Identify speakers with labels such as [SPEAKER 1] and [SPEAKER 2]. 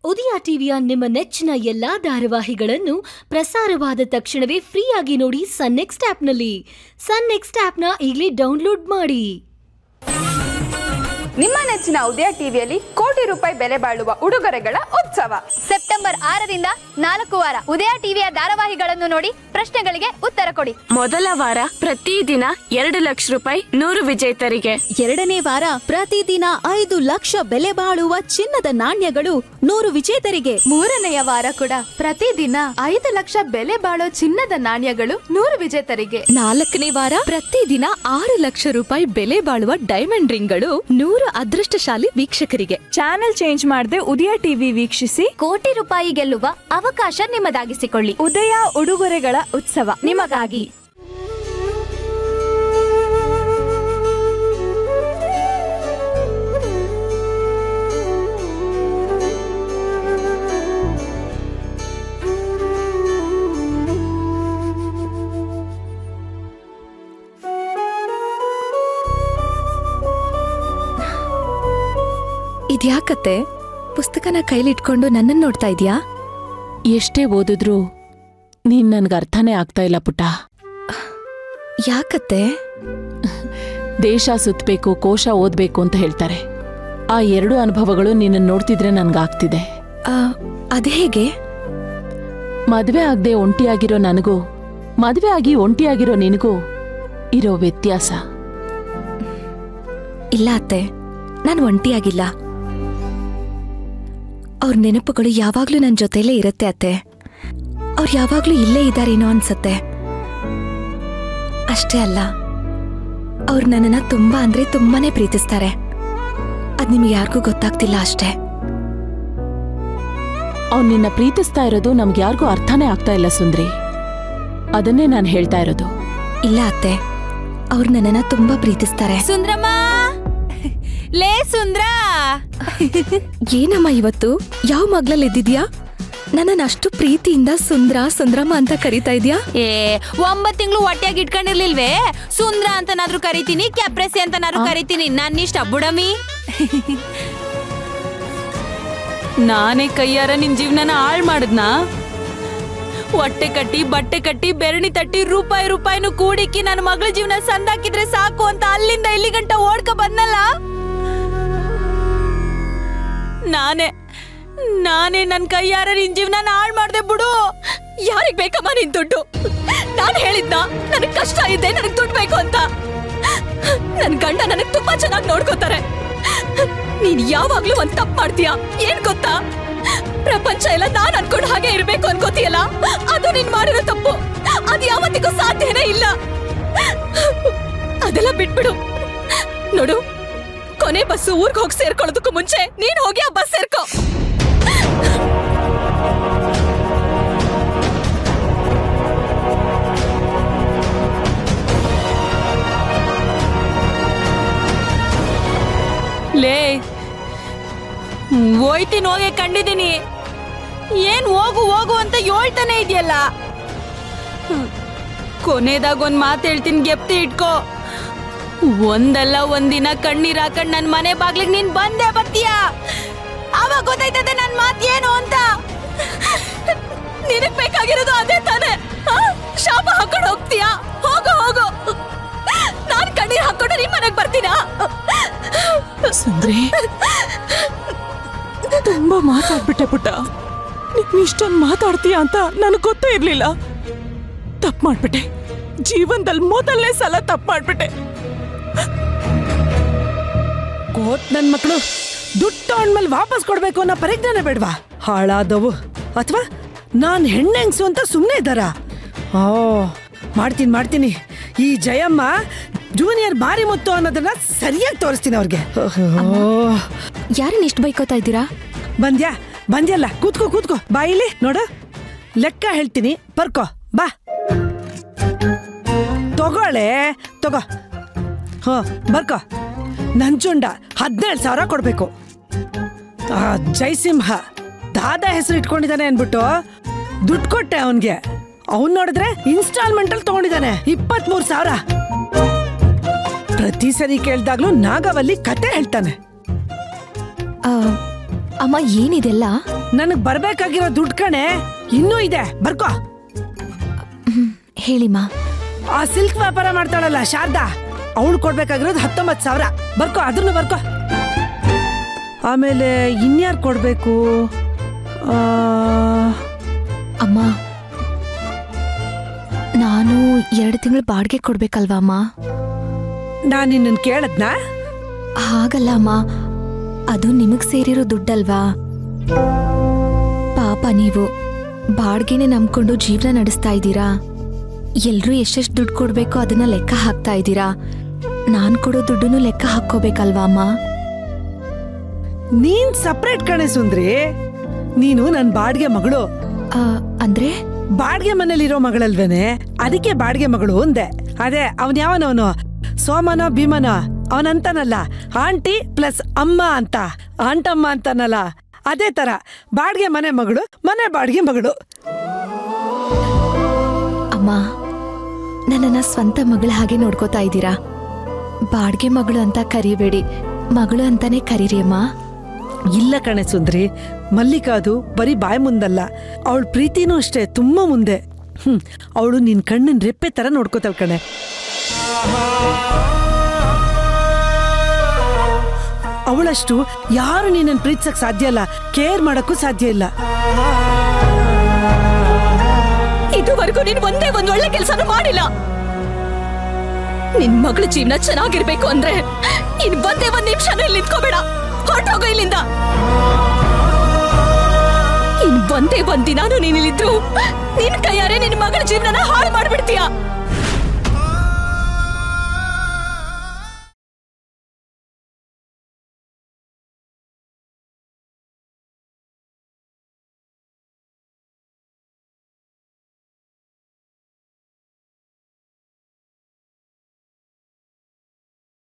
[SPEAKER 1] ಉದಯ ಟಿವಿಯ ನಿಮ್ಮ ನೆಚ್ಚಿನ ಎಲ್ಲಾ ಧಾರಾವಾಹಿಗಳನ್ನು ಪ್ರಸಾರವಾದ ತಕ್ಷಣವೇ ಫ್ರೀಯಾಗಿ ನೋಡಿ ಸನ್ ನೆಕ್ಸ್ಟ್ ಆಪ್ನಲ್ಲಿ ಸನ್ ನೆಕ್ಸ್ಟ್ ಆಪ್ನ ಈಗಲೇ ಡೌನ್ಲೋಡ್ ಮಾಡಿ
[SPEAKER 2] ನಿಮ್ಮ ನೆಚ್ಚಿನ ಉದಯ ಟಿವಿಯಲ್ಲಿ ಕೋಟಿ ರೂಪಾಯಿ ಬೆಲೆ ಬಾಳುವ ಉಡುಗೊರೆಗಳ ಉತ್ಸವ
[SPEAKER 3] ಸೆಪ್ಟೆಂಬರ್ ಆರರಿಂದ ನಾಲ್ಕು ವಾರ ಉದಯ ಟಿವಿಯ ಧಾರಾವಾಹಿಗಳನ್ನು ನೋಡಿ ಪ್ರಶ್ನೆಗಳಿಗೆ ಉತ್ತರ ಕೊಡಿ
[SPEAKER 4] ಮೊದಲ ವಾರ ಪ್ರತಿದಿನ ಎರಡು ಲಕ್ಷ ರೂಪಾಯಿ ನೂರು ವಿಜೇತರಿಗೆ
[SPEAKER 5] ಎರಡನೇ ವಾರ ಪ್ರತಿದಿನ ಐದು ಲಕ್ಷ ಬೆಲೆ ಬಾಳುವ ಚಿನ್ನದ ನಾಣ್ಯಗಳು ನೂರು ವಿಜೇತರಿಗೆ
[SPEAKER 2] ಮೂರನೆಯ ವಾರ ಕೂಡ ಪ್ರತಿದಿನ ಐದು ಲಕ್ಷ ಬೆಲೆ ಬಾಳೋ ಚಿನ್ನದ ನಾಣ್ಯಗಳು ನೂರು ವಿಜೇತರಿಗೆ
[SPEAKER 5] ನಾಲ್ಕನೇ ವಾರ ಪ್ರತಿದಿನ ಆರು ಲಕ್ಷ ರೂಪಾಯಿ ಬೆಲೆ ಬಾಳುವ ಡೈಮಂಡ್ ರಿಂಗ್ಗಳು ನೂರು ಅದೃಷ್ಟಶಾಲಿ ವೀಕ್ಷಕರಿಗೆ
[SPEAKER 6] ಚಾನೆಲ್ ಚೇಂಜ್ ಮಾಡದೆ ಉದಯ ಟಿವಿ ವೀಕ್ಷಿಸಿ
[SPEAKER 3] ಕೋಟಿ ರೂಪಾಯಿ ಗೆಲ್ಲುವ ಅವಕಾಶ ನಿಮ್ಮದಾಗಿಸಿಕೊಳ್ಳಿ
[SPEAKER 6] ಉದಯ ಉಡುಗೊರೆಗಳ ಉತ್ಸವ ನಿಮಗಾಗಿ
[SPEAKER 5] ಇದ್ಯಾಕತ್ತೆ ಪುಸ್ತಕನ ಕೈಲಿಟ್ಕೊಂಡು ನನ್ನನ್ನು ನೋಡ್ತಾ ಇದ್ಯಾ
[SPEAKER 4] ಎಷ್ಟೇ ಓದಿದ್ರು ನೀನ್ ನನ್ಗೆ ಅರ್ಥನೇ ಆಗ್ತಾ ಇಲ್ಲ ಪುಟ್ಟ
[SPEAKER 5] ಯಾಕತ್ತೆ
[SPEAKER 4] ದೇಶ ಸುತ್ತಬೇಕು ಕೋಶ ಓದ್ಬೇಕು ಅಂತ ಹೇಳ್ತಾರೆ ಆ ಎರಡು ಅನುಭವಗಳು ನಿನ್ನ ನೋಡ್ತಿದ್ರೆ ನನ್ಗಾಗ್ತಿದೆ
[SPEAKER 5] ಆ, ಅದ್ ಹೇಗೆ
[SPEAKER 4] ಮದ್ವೆ ಆಗದೆ ಒಂಟಿಯಾಗಿರೋ ನನಗೂ ಮದ್ವೆ ಆಗಿ ಒಂಟಿಯಾಗಿರೋ ನಿನಗೂ ಇರೋ ವ್ಯತ್ಯಾಸ
[SPEAKER 5] ಇಲ್ಲ ಅತ್ತೆ ನಾನು ಒಂಟಿಯಾಗಿಲ್ಲ ಅವ್ರ ನೆನಪುಗಳು ಯಾವಾಗ್ಲೂ ನನ್ನ ಜೊತೆಲೇ ಇರುತ್ತೆ ಅತ್ತೆ ಅವ್ರು ಯಾವಾಗ್ಲೂ ಇಲ್ಲೇ ಇದ್ದಾರೇನೋ ಅನ್ಸತ್ತೆ ಅಷ್ಟೇ ಅಲ್ಲ ಅವ್ರು ನನ್ನನ್ನ ತುಂಬಾ ಅಂದ್ರೆ ತುಂಬಾನೇ ಪ್ರೀತಿಸ್ತಾರೆ ಅದ್ ನಿಮ್ಗೆ ಯಾರಿಗೂ ಗೊತ್ತಾಗ್ತಿಲ್ಲ ಅಷ್ಟೇ
[SPEAKER 4] ಅವ್ನ್ ನಿನ್ನ ಪ್ರೀತಿಸ್ತಾ ಇರೋದು ನಮ್ಗೆ ಯಾರಿಗೂ ಅರ್ಥನೇ ಆಗ್ತಾ ಇಲ್ಲ ಸುಂದ್ರಿ ಅದನ್ನೇ ನಾನು ಹೇಳ್ತಾ ಇರೋದು
[SPEAKER 5] ಇಲ್ಲ ಅತ್ತೆ ಅವ್ರು ನನ್ನನ್ನ ತುಂಬಾ ಪ್ರೀತಿಸ್ತಾರೆ
[SPEAKER 7] ಸುಂದ್ರಮ್ಮ ಲೇ ಸುಂದ್ರ
[SPEAKER 5] ಏನಮ್ಮ ಇವತ್ತು ಯಾವ ಮಗ್ಲಲ್ಲಿ ಇದ್ದಿದ್ಯಾ ನನ್ನನ್ನ ಅಷ್ಟು ಪ್ರೀತಿಯಿಂದ ಸುಂದ್ರ ಸುಂದ್ರಮ್ಮ ಅಂತ ಕರಿತಾ ಇದ್ಯಾ
[SPEAKER 7] ಏ ಒಂಬತ್ ತಿಂಗಳು ಹೊಟ್ಟೆಯಾಗಿ ಇಟ್ಕೊಂಡಿರ್ಲಿಲ್ವೇ ಸುಂದ್ರ ಅಂತನಾದ್ರೂ ಕರಿತೀನಿ ಕೆಪ್ರೆಸಿ ಅಂತನಾದ್ರೂ ಕರಿತೀನಿ ನನ್ನಿಷ್ಟ ಬುಡಮಿ ನಾನೇ ಕೈಯಾರ ನಿನ್ ಜೀವನನ ಹಾಳ್ ಮಾಡದ್ನಾ ಹೊಟ್ಟೆ ಕಟ್ಟಿ ಬಟ್ಟೆ ಕಟ್ಟಿ ಬೆರಣಿ ತಟ್ಟಿ ರೂಪಾಯಿ ರೂಪಾಯಿನು ಕೂಡಿಕ್ಕಿ ನನ್ನ ಮಗಳ ಜೀವನ ಸಂದಾಕಿದ್ರೆ ಸಾಕು ಅಂತ ಅಲ್ಲಿಂದ ಇಲ್ಲಿ ಗಂಟ ಓಡ್ಕ ಬಂದಲ್ಲ ನಾನೇ ನಾನೇ ನನ್ ಕೈಯಾರ ನಿನ್ ಜೀವನ ಹಾಳ್ ಮಾಡ್ದೆ ಬಿಡು ಯಾರಿಗ್ ಬೇಕಮ್ಮ ನಿನ್ ದುಡ್ಡು ನಾನ್ ಹೇಳಿದ್ನ ನನಗ್ ಕಷ್ಟ ಇದೆ ನನಗ್ ದುಡ್ಡು ಬೇಕು ಅಂತ ನನ್ ಗಂಡ ನನಗ್ ತುಂಬಾ ಚೆನ್ನಾಗಿ ನೋಡ್ಕೋತಾರೆ ನೀನ್ ಯಾವಾಗ್ಲೂ ಒಂದ್ ತಪ್ಪು ಮಾಡ್ತೀಯಾ ಏನ್ ಗೊತ್ತಾ ಪ್ರಪಂಚ ಎಲ್ಲ ನಾನ್ ಅನ್ಕೊಂಡ್ ಹಾಗೆ ಇರ್ಬೇಕು ಅನ್ಕೋತೀಯಲ್ಲ ಅದು ನೀನ್ ಮಾಡಿರೋ ತಪ್ಪು ಅದ್ ಯಾವತ್ತಿಗೂ ಸಾಧ್ಯನೇ ಇಲ್ಲ ಅದೆಲ್ಲ ಬಿಟ್ಬಿಡು ನೋಡು ಕೊನೆ ಬಸ್ಸು ಊರ್ಗ್ ಹೋಗಿ ಸೇರ್ಕೊಳ್ಳೋದಕ್ಕೂ ಮುಂಚೆ ನೀನ್ ಹೋಗಿ ಆ ಬಸ್ ಸೇರ್ಕೋ ಲೇ ಹೋಯ್ತೀನಿ ಹೋಗಿ ಕಂಡಿದ್ದೀನಿ ಏನ್ ಹೋಗು ಹೋಗು ಅಂತ ಹೇಳ್ತಾನೆ ಇದೆಯಲ್ಲ ಕೊನೆದಾಗ ಒಂದ್ ಮಾತು ಹೇಳ್ತೀನಿ ಗೆಪ್ತಿ ಇಟ್ಕೋ ಒಂದಲ್ಲ ಒಂದಿನ ಕಣ್ಣೀರ್ ಹಾಕೊಂಡ್ ನನ್ ಮನೆ ಬಾಗ್ಲಿಗ್ ನೀನ್ ಬಂದೇ ಬತ್ತೀಯ ಅವಾಗ ಗೊತ್ತಾಯ್ತದೆ ನನ್ ಮಾತ್ ಏನು ಅಂತ ನಿನಗ್ ಬೇಕಾಗಿರೋದು ಅದೇ ತಾನೆ ಆ? ಶಾಪ ಹಾಕೊಂಡು ಹೋಗ್ತೀಯಾ ಹೋಗು ಹೋಗು ನಾನ್ ಕಣ್ಣೀರ್ ಹಾಕೊಂಡು ನಿಮ್ ಮನೆಗ್ ಬರ್ತೀನಾ
[SPEAKER 4] ಸುಂದ್ರಿ ತುಂಬಾ ಮಾತಾಡ್ಬಿಟ್ಟೆ ಪುಟ್ಟ ನೀನ್ ಇಷ್ಟೊಂದು ಮಾತಾಡ್ತೀಯ ಅಂತ ನನಗೆ ಗೊತ್ತೇ ಇರ್ಲಿಲ್ಲ ತಪ್ಪು ಮಾಡ್ಬಿಟ್ಟೆ ಜೀವನದಲ್ಲಿ ಮೊದಲನೇ ಸಲ ತಪ್ಪು ಮಾಡ್ಬಿಟ್ಟೆ
[SPEAKER 8] ಕೋತ್ ನನ್ ಮಕ್ಕಳು ದುಡ್ಡು ತಗೊಂಡ್ಮೇಲೆ ವಾಪಸ್ ಕೊಡ್ಬೇಕು ಅನ್ನೋ ಪರಿಜ್ಞಾನ ಬೇಡ್ವಾ ಹಾಳಾದವು ಅಥವಾ ನಾನ್ ಹೆಣ್ಣೆಂಗ್ಸು ಅಂತ ಸುಮ್ಮನೆ ಇದ್ದಾರ ಓ ಮಾಡ್ತೀನಿ ಮಾಡ್ತೀನಿ ಈ ಜಯಮ್ಮ ಜೂನಿಯರ್ ಬಾರಿ ಮುತ್ತು ಅನ್ನೋದನ್ನ ಸರಿಯಾಗಿ ತೋರಿಸ್ತೀನಿ ಅವ್ರಿಗೆ
[SPEAKER 5] ಯಾರನ್ನ ಇಷ್ಟು ಬೈಕೋತಾ ಇದ್ದೀರಾ
[SPEAKER 8] ಬಂದ್ಯಾ ಬಂದ್ಯಲ್ಲ ಕೂತ್ಕೋ ಕೂತ್ಕೋ ಬಾ ಇಲ್ಲಿ ನೋಡು ಲೆಕ್ಕ ಹೇಳ್ತೀನಿ ಬರ್ಕೋ ಬಾ ತಗೊಳ್ಳೆ ತಗೋ ಹೋ ಬರ್ಕೋ ನಂಜುಂಡ ಹದಿನೇಳು ಸಾವಿರ ಕೊಡ್ಬೇಕು ಆ ಜಯಸಿಂಹ ದಾದಾ ಹೆಸರು ಇಟ್ಕೊಂಡಿದ್ದಾನೆ ಅನ್ಬಿಟ್ಟು ದುಡ್ಡು ಕೊಟ್ಟೆ ಅವನ್ಗೆ ಅವ್ನ್ ನೋಡಿದ್ರೆ ಇನ್ಸ್ಟಾಲ್ಮೆಂಟ್ ಅಲ್ಲಿ ತಗೊಂಡಿದ್ದಾನೆ ಇಪ್ಪತ್ಮೂರು ಸಾವಿರ ಪ್ರತಿ ಸರಿ ಕೇಳ್ದಾಗ್ಲೂ ನಾಗವಲ್ಲಿ ಕತೆ ಹೇಳ್ತಾನೆ
[SPEAKER 5] ಆ, ಅಮ್ಮ ಏನಿದೆಲ್ಲ
[SPEAKER 8] ನನಗ್ ಬರ್ಬೇಕಾಗಿರೋ ದುಡ್ಡು ಕಣೆ ಇನ್ನೂ ಇದೆ ಬರ್ಕೋ
[SPEAKER 5] ಹೇಳಿಮ್ಮ
[SPEAKER 8] ಆ ಸಿಲ್ಕ್ ವ್ಯಾಪಾರ ಮಾಡ್ತಾಳಲ್ಲ ಶಾರದಾ ಅವಳು ಕೊಡ್ಬೇಕಾಗಿರೋದು ಹತ್ತೊಂಬತ್ತು ಸಾವಿರ ಬರ್ಕೋ ಅದನ್ನು ಬರ್ಕೋ ಆಮೇಲೆ ಇನ್ಯಾರು ಕೊಡ್ಬೇಕು ಆ,
[SPEAKER 5] ಅಮ್ಮ ನಾನು ಎರಡು ತಿಂಗಳು ಬಾಡಿಗೆ ಕೊಡ್ಬೇಕಲ್ವಾ ಅಮ್ಮ
[SPEAKER 8] ನಾನ್ ನಿನ್ನನ್ ಕೇಳದ್ನಾ
[SPEAKER 5] ಹಾಗಲ್ಲ ಅಮ್ಮ ಅದು ನಿಮಗ್ ಸೇರಿರೋ ದುಡ್ಡಲ್ವಾ ಪಾಪ ನೀವು ಬಾಡ್ಗೆನೆ ನಂಬ್ಕೊಂಡು ಜೀವನ ನಡೆಸ್ತಾ ಇದ್ದೀರಾ ಎಲ್ರೂ ಎಷ್ಟೆಷ್ಟು ದುಡ್ಡು ಕೊಡ್ಬೇಕೋ ಅದನ್ನ ಲೆಕ್ಕ ಹಾಕ್ತಾ ಇದ್ದೀರಾ ನಾನ್ ಕೊಡೋ ದುಡ್ಡನ್ನು ಲೆಕ್ಕ ಹಾಕ್ಕೋಬೇಕಲ್ವಾ ಅಮ್ಮ
[SPEAKER 8] ನೀನ್ ಸಪ್ರೇಟ್ ಕಣೆ ಸುಂದ್ರಿ ನೀನು ನನ್ ಬಾಡ್ಗೆ ಮಗಳು
[SPEAKER 5] ಆ, ಅಂದ್ರೆ
[SPEAKER 8] ಬಾಡ್ಗೆ ಮನೇಲಿರೋ ಮಗಳಲ್ವೇನೆ ಅದಕ್ಕೆ ಬಾಡ್ಗೆ ಮಗಳು ಅಂದೆ ಅದೇ ಅವನ್ ಯಾವನವನು ಸೋಮನೋ ಭೀಮನೋ ಅವನಂತಾನಲ್ಲ ಆಂಟಿ ಪ್ಲಸ್ ಅಮ್ಮ ಅಂತ ಆಂಟಮ್ಮ ಅಂತಾನಲ್ಲ ಅದೇ ತರ ಬಾಡ್ಗೆ ಮನೆ ಮಗಳು ಮನೆ ಬಾಡ್ಗೆ ಮಗಳು
[SPEAKER 5] ಅಮ್ಮ ನನ್ನನ್ನ ಸ್ವಂತ ಮಗಳ ಹಾಗೆ ನೋಡ್ಕೋತಾ ಇದ್ದೀರಾ ಬಾಡ್ಗೆ ಮಗಳು ಅಂತ ಕರಿಬೇಡಿ ಮಗಳು ಅಂತಾನೆ ಕರೀರಿ ಅಮ್ಮ
[SPEAKER 8] ಇಲ್ಲ ಕಣೆ ಸುಂದ್ರಿ ಮಲ್ಲಿಕಾ ಅದು ಬರೀ ಬಾಯಿ ಮುಂದಲ್ಲ ಅವಳ ಪ್ರೀತಿನೂ ಅಷ್ಟೇ ತುಂಬಾ ಮುಂದೆ ಹ್ಮ್ ಅವಳು ನಿನ್ ಕಣ್ಣಿನ ರೆಪ್ಪೆ ತರ ನೋಡ್ಕೋತಾಳ ಕಣೆ ಅವಳಷ್ಟು ಯಾರು ನೀನನ್ ಪ್ರೀತಿಸಕ್ ಸಾಧ್ಯ ಇಲ್ಲ ಕೇರ್ ಮಾಡಕ್ಕೂ ಸಾಧ್ಯ ಇಲ್ಲ
[SPEAKER 7] ಇದುವರೆಗೂ ನೀನ್ ಒಂದೇ ಒಂದ್ ಒಳ್ಳೆ ಕೆಲ್ಸನೂ ಮಾಡಿಲ್ಲ ನಿನ್ ಮಗಳ ಜೀವನ ಚೆನ್ನಾಗಿರ್ಬೇಕು ಅಂದ್ರೆ ಇನ್ ಒಂದೇ ಒಂದ್ ನಿಮಿಷನೂ ಇಲ್ಲಿ ನಿಂತ್ಕೋಬೇಡ ಹೊರಟೋಗು ಇಲ್ಲಿಂದ ಇನ್ ಒಂದೇ ಒಂದ್ ದಿನಾನು ನೀನ್ ಇಲ್ಲಿದ್ರು ನಿನ್ ಕೈಯಾರೆ ನಿನ್ ಮಗಳ ಜೀವನನ ಹಾಳು ಮಾಡ್ಬಿಡ್ತೀಯ